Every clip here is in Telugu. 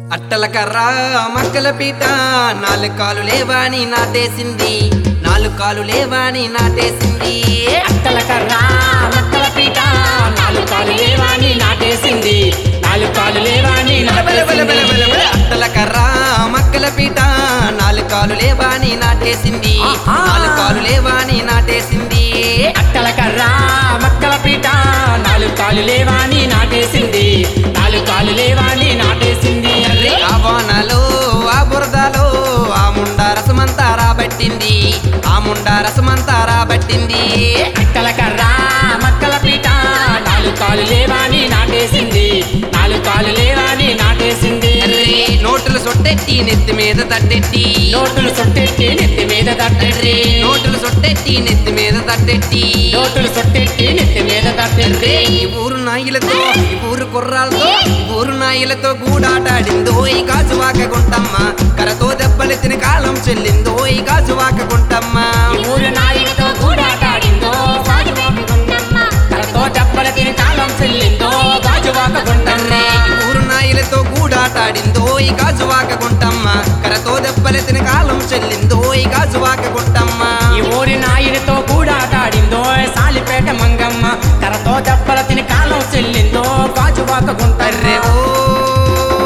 అట్టల కర్ర మక్కల పీట నాలుగు కాలు లేవాని నాటేసింది నాలుగు కాలు లేవాని నాటేసింది అట్టల కర్ర మక్కల పీట నాలుగు కాలు లేవాని నాటేసింది నాలుగు కాలు లేవాని బల బల బల బల బల బల. అట్టల కర్ర మక్కల పీట నాలుగు కాలు లేవాని నాటేసింది ఆహా. నాలుగు కాలు లేవాని నాటేసింది అట్టల కర్ర మక్కల పీట నాలుగు కాలు లేవాని నాటేసింది నాలుగు కాలు లేవాని నాటేసింది అర్రే ఆ వానలో ఆ బురదలో ఆ ముండా రసమంతా రాబట్టింది ఆ ముండా రసమంతా రాబట్టింది అట్టల కర్ర మక్కల పీట నాలుగు కాలు లేవాని నాటేసింది నాలుగు కాలు లేవాని నాటేసింది అర్రే నోటులు సొట్టెట్టి నెత్తి మీద తట్టెట్టి నోటులు సొట్టెట్టి నెత్తి మీద అర్రే తట్టెట్టి నోటులు సొట్టెట్టి నెత్తి మీద తట్టెట్టి నోటులు సొట్టెట్టి నెత్తి మీద తట్టెట్టి అర్రే ఈ ఊరు నాయిలతో ఈ ఊరు కుర్రాలతో ఈ ఊరు నాయిలతో గూడాటాడిందో ఈ గాజువాక గుంటమ్మ కరతో దెబ్బలెత్తిన కాలం చెల్లిందో ఈ గాజువాక గుంటమ్మ ఈ ఊరు నాయుడితో గూడాటాడిందో తనతో చెప్పల తిని కాలం చెల్లిందో గాజువాక గుండమ్మ అర్రే ఈ ఊరు నాయిలతో గూడాటాడిందో ఈ గాజువాక గుంటమ్మ కరతో దెబ్బలెత్తిన కాలం చెల్లిందో ఈ గాజువాక గుంటమ్మ ఈ ఊరి నాయుడితో గూడాటాడిందో సాలిపేట మంగమ్మ తనతో చెప్పల తిని కాలం చెల్లిందో గాజువాక అర్రే గుంటమ్మ ఓ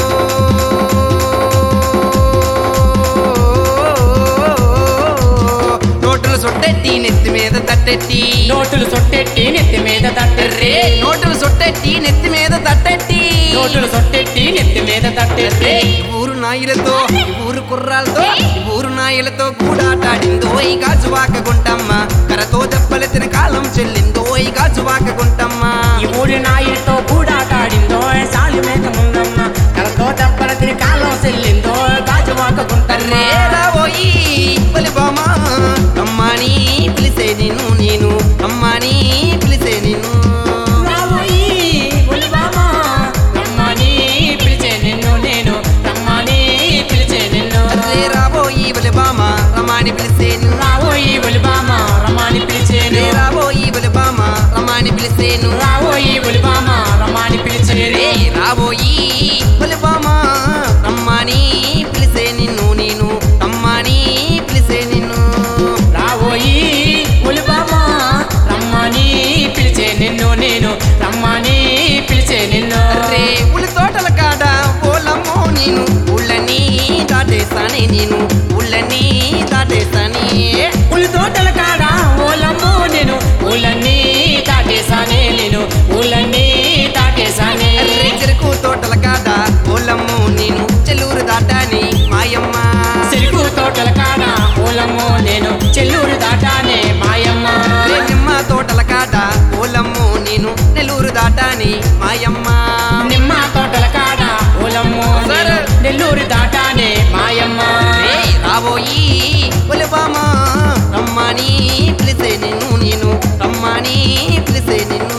నోటులు సొట్టెట్టి నెత్తి మీద తట్టెట్టి నోటులు సొట్టెట్టి నెత్తి మీద అర్రే తట్టెట్టి నోటులు సొట్టెట్టి నెత్తి మీద తట్టెట్టి నోటులు సొట్టెట్టి నెత్తి మీద తట్టెట్టి అర్రే ఈ ఊరు నాయిలతో ఈ ఊరు కుర్రాలతో ఈ ఊరు నాయిలతో గూడాటాడిందో ఈ గాజువాక గుంటమ్మ కరతో దెబ్బలెత్తిన కాలం చెల్లిందో ఈ గాజువాక గుంటమ్మ ఈ ఊరి నాయుడితో గూడాటాడిందో సాలిమేక ముంగమ్మ తనతో చెప్పల తిని కాలం చెల్లిందో గాజువాక గుంటమ్మ అర్రే రాబోయి బలిబామా అమ్మాని పిలిసే నిన్ను నేను అమ్మాని పిలిసే నిన్ను రాబోయి ఒలిబామా, రమ్మని పిలిచే నిన్ను నేను రమ్మని పిలిచే నిన్ను అర్రే రాబోయి బలిబామా రమాని పిలిసే నిన్ను రాబోయి ఒలిబామా రమ్మని పిలిచేను అర్రే రాబోయి బలిబామా రమాని పిలిసేను రాబోయి ఒలిబామా రమ్మని పిలిచేను రే రాబోయి బలిబామా రమ్మని పిలిసే నిన్ను నేను రమ్మని పిలిసే నిన్ను రాబోయి ఒలిబామా రమ్మని పిలిచే నిన్ను నేను రమ్మని పిలిచే నిన్ను అర్రే ఉలి తోటల కాడ ఓలమ్మో నేను ఉళ్ళని దాటేస్తానే నేను ఉళ్ళని దాటేస్తానే ఉల్లి తోటల కాడ ఓలమ్మో నేను ఊళ్ళన్నీ దాటేసానే నేను ఊళ్ళన్నీ దాటేసానే అర్రే చెరుకు తోటల కాడ ఓలమ్మో నేను చెల్లూరు దాటాని మాయమ్మ చెరుకు తోటల కాడ ఓలమ్మో నేను చెల్లూరు దాటానే మాయమ్మ అర్రే నిమ్మ తోటల కాడ ఓలమ్మో నేను నెల్లూరు దాటాని మాయమ్మ నిమ్మ తోటల కాడ ఓలమ్మో నేను నెల్లూరు దాటానే మాయమ్మ రే రాబోయి ఒలిబామా రమ్మని పిలిసే నిన్ను నేను రమ్మని పిలిసే నిన్ను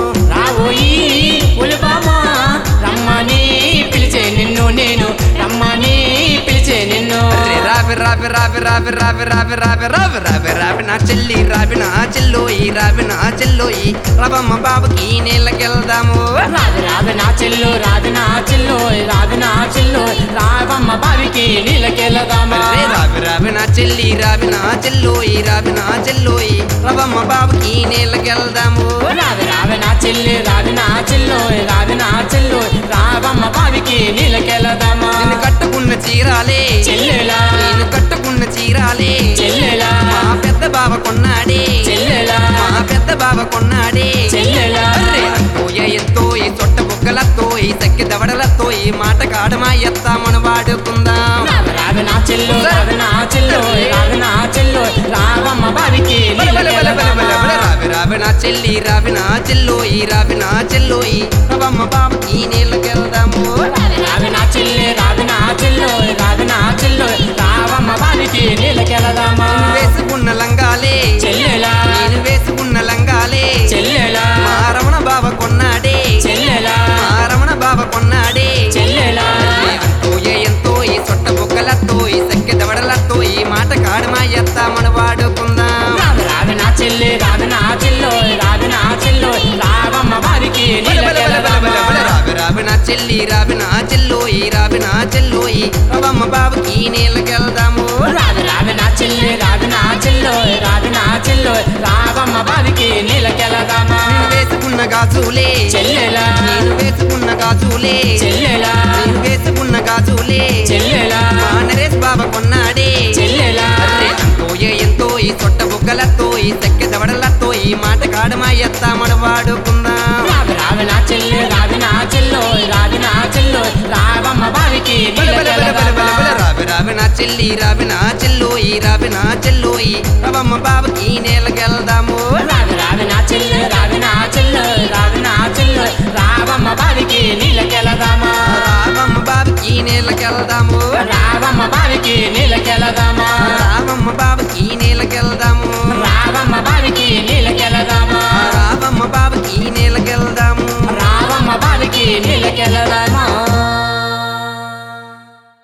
రాబోయి ఉలిబామా రమ్మని పిలిచే నిన్ను నేను రమ్మని పిలిచే నిన్ను అర్రే రావి రావి రావి రావి రావి రావి రావి రావి రావి రావి నా చెల్లి రావి నా చెల్లోయి రావి నా చెల్లోయి రవమ్మ బాబుకి నీళ్ళకెళ్దాము రావి రావి నా చెల్లు రావి నా చెల్లు రావి నా చెల్లు రావమ్మ బావికి నీళ్ళకెళ్ళదామా అర్రే రావి రావి నా చెల్లి రావి నా చెల్లోయి రావి నా చెల్లోయి రవమ్మ బాబుకి నీళ్ళకెళ్దాము రావి రావి నా చెల్లి రావి నా చెల్లు రావి నా చెల్లు రావమ్మ బావికి నీళ్ళకెళ్ళదామా నేను కట్టుకున్న చీరాలే చెల్లెలా నేను కట్టుకున్న చీరాలే చెల్లెలా మా పెద్ద బావ కొన్నాడే చెల్లెలా మా పెద్ద బావ కొన్నాడే చెల్లెలా అర్రే అత్తోయ ఎత్తోయి చొట్ట బుగ్గలత్తోయి సక్కి దవడలత్తోయి మాట కాడమా ఎత్తామని వాడుకుందాం రావి రావి నా చెల్లు రావి నా చెల్లు రావి నా చెల్లు రావమ్మ బావికి బల బల బల బల బల బల నీళ్ళకెళ్ళదామా రావి రావి నా చెల్లి రావి నా చెల్లోయి రావి నా చెల్లోయి రవమ్మ బాబుకి నీళ్ళకెళ్దాము రావి నా చెల్లి రావి నా చెల్లు రావి నా చెల్లు రావమ్మ బావికి నీళ్ళకెళ్ళదామా నేను వేసుకున్న లంగాలే చెల్లెలా నేను వేసుకున్న లంగాలే చెల్లెలా మా రమణ బావ కొన్నాడే చెల్లెలా మా రమణ బావ కొన్నాడే చెల్లెలా అంతోయే ఎంతోయి సొట్ట బుగ్గలత్తోయి సక్కె దవడలత్తోయి మాట కాడమా ఎత్తామని వాడుకుందాం రావి రావి నా చెల్లి రావి నా చెల్లు రావి నా చెల్లు రావమ్మ బావికి బల బల బల బల బల బల నీళ్ళకెళ్ళదామా రావి రావి చెల్లి రావిన చెల్లోయి రావిన చెల్లోయి రవమ్మ బాబుకి నీళ్ళకెళ్దాము రావి రావి నా చెల్లి రావి నా చెల్లో రావి నా చెల్లో రావమ్మ బావికి నీళ్ళకెళదామా నేను వేసుకున్న గాజులే చెల్లెలా నేను వేసుకున్న గాజులే చెల్లెలా నేను వేసుకున్న గాజులే చెల్లెలా మా నరేష్ బాబా కొన్నాడే చెల్లెలా అర్రే ఎంతో ఏ ఎంతో ఈ సొట్ట బుగ్గలతో ఈ సెక్కె దవడలతో ఈ మాట కాడమా ఎత్తా వాడుకుందాం రావి రావి నా చెల్లి రావి నా చెల్లో రావి నా చెల్లో రావమ్మ బావికి బల బల బల బల బల బల నీళ్ళకెళదామా రావి రావి నా చెల్లి రావి నా చెల్లోయి రావి నా చెల్లోయి రవమ్మ బాబుకి నేలకెళ్దాము రావి రావి నా చెల్లి రావి నా చెల్లో రావి నా చెల్లో రావమ్మ బావికి నీళ్ళకెళదామా రావమ్మ బాబుకి నేలకెళ్దాము రావమ్మ బావికి నీళ్ళకెళదామా రావమ్మ బాబుకి నేలకెళ్దాము రావమ్మ బావికి నీళ్ళకెళదామా రావమ్మ బాబుకి నేలకెళ్దాము రావమ్మ బావికి నీళ్ళకెళదామా